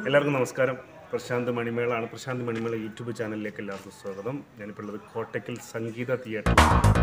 എല്ലാവർക്കും നമസ്കാരം പ്രശാന്ത് മണിമേളാണ് പ്രശാന്ത് മണിമേള യൂട്യൂബ് ചാനലിലേക്ക് എല്ലാവർക്കും സ്വാഗതം ഞാനിപ്പോൾ ഉള്ളത് കോട്ടയ്ക്കൽ സംഗീത തിയേറ്റർ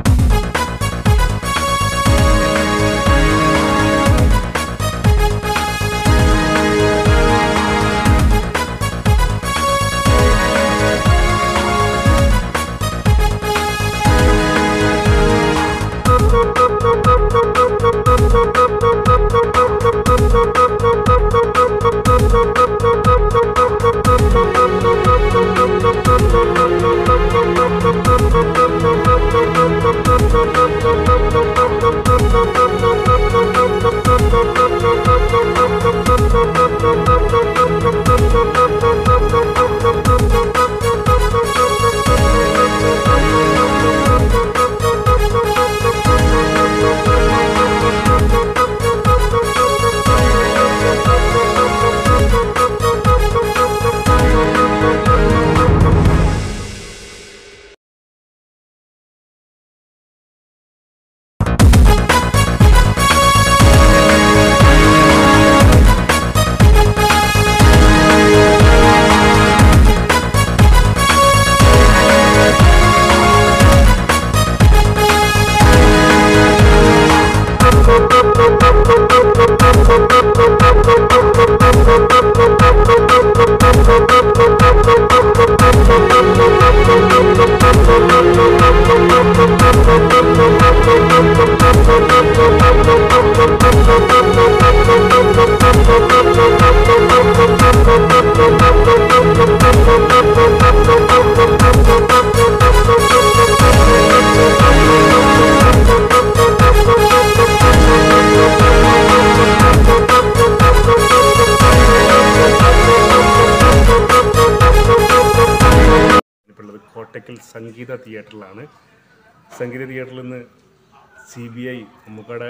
ഇപ്പോൾ ഉള്ളത് കോട്ടയ്ക്കൽ സംഗീത തിയേറ്ററിലാണ് സംഗീത തിയേറ്ററിൽ നിന്ന് സി ബി ഐ നമുക്കടെ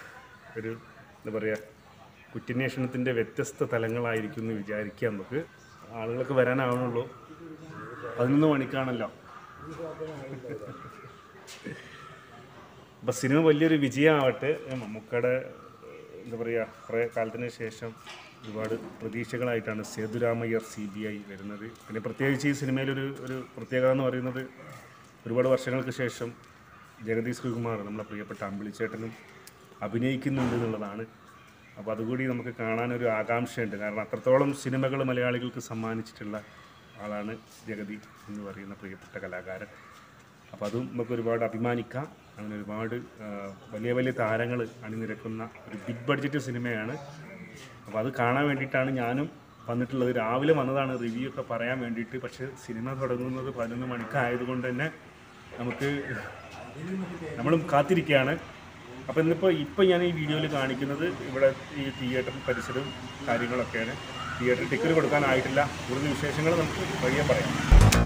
ഒരു എന്താ പറയുക കുറ്റിന്വേഷണത്തിൻ്റെ വ്യത്യസ്ത തലങ്ങളായിരിക്കും എന്ന് വിചാരിക്കാം നമുക്ക് ആളുകളൊക്കെ വരാനാവണുള്ളൂ പതിനൊന്ന് മണിക്കാണല്ലോ അപ്പം സിനിമ വലിയൊരു വിജയമാവട്ടെ മമ്മൂക്കയുടെ എന്താ പറയുക കുറേ കാലത്തിന് ശേഷം ഒരുപാട് പ്രതീക്ഷകളായിട്ടാണ് സേതുരാമയ്യർ സി ബി ഐ വരുന്നത് പിന്നെ പ്രത്യേകിച്ച് ഈ സിനിമയിലൊരു ഒരു പ്രത്യേകത എന്ന് പറയുന്നത് ഒരുപാട് വർഷങ്ങൾക്ക് ശേഷം ജഗദീഷ് ശ്രീകുമാർ നമ്മളെ പ്രിയപ്പെട്ട അമ്പിളിച്ചേട്ടനും അഭിനയിക്കുന്നുണ്ട് എന്നുള്ളതാണ് അപ്പോൾ അതുകൂടി നമുക്ക് കാണാനൊരു ആകാംക്ഷയുണ്ട് കാരണം അത്രത്തോളം സിനിമകൾ മലയാളികൾക്ക് സമ്മാനിച്ചിട്ടുള്ള ആളാണ് ജഗതി എന്ന് പറയുന്ന പ്രിയപ്പെട്ട കലാകാരൻ അപ്പോൾ അതും നമുക്ക് ഒരുപാട് അഭിമാനിക്കാം അങ്ങനെ ഒരുപാട് ആ, വലിയ വലിയ താരങ്ങൾ അണിനിരക്കുന്ന ഒരു ബിഗ് ബഡ്ജറ്റ് സിനിമയാണ് അപ്പോൾ അത് കാണാൻ വേണ്ടിയിട്ടാണ് ഞാനും വന്നിട്ടുള്ളത് രാവിലെ വന്നതാണ് റിവ്യൂ ഒക്കെ പറയാൻ വേണ്ടിയിട്ട് പക്ഷേ സിനിമ തുടങ്ങുന്നത് പതിനൊന്ന് മണിക്കായതുകൊണ്ട് തന്നെ നമുക്ക് നമ്മളും കാത്തിരിക്കുകയാണ് അപ്പോൾ ഇന്നിപ്പോൾ ഇപ്പോൾ ഞാൻ ഈ വീഡിയോയിൽ കാണിക്കുന്നത് ഇവിടെ ഈ തിയേറ്റർ പരിസരവും കാര്യങ്ങളൊക്കെയാണ് തിയേറ്റർ ടിക്കറ്റ് കൊടുക്കാനായിട്ടില്ല കൂടുതൽ വിശേഷങ്ങൾ നമുക്ക് വഴിയെ പറയാം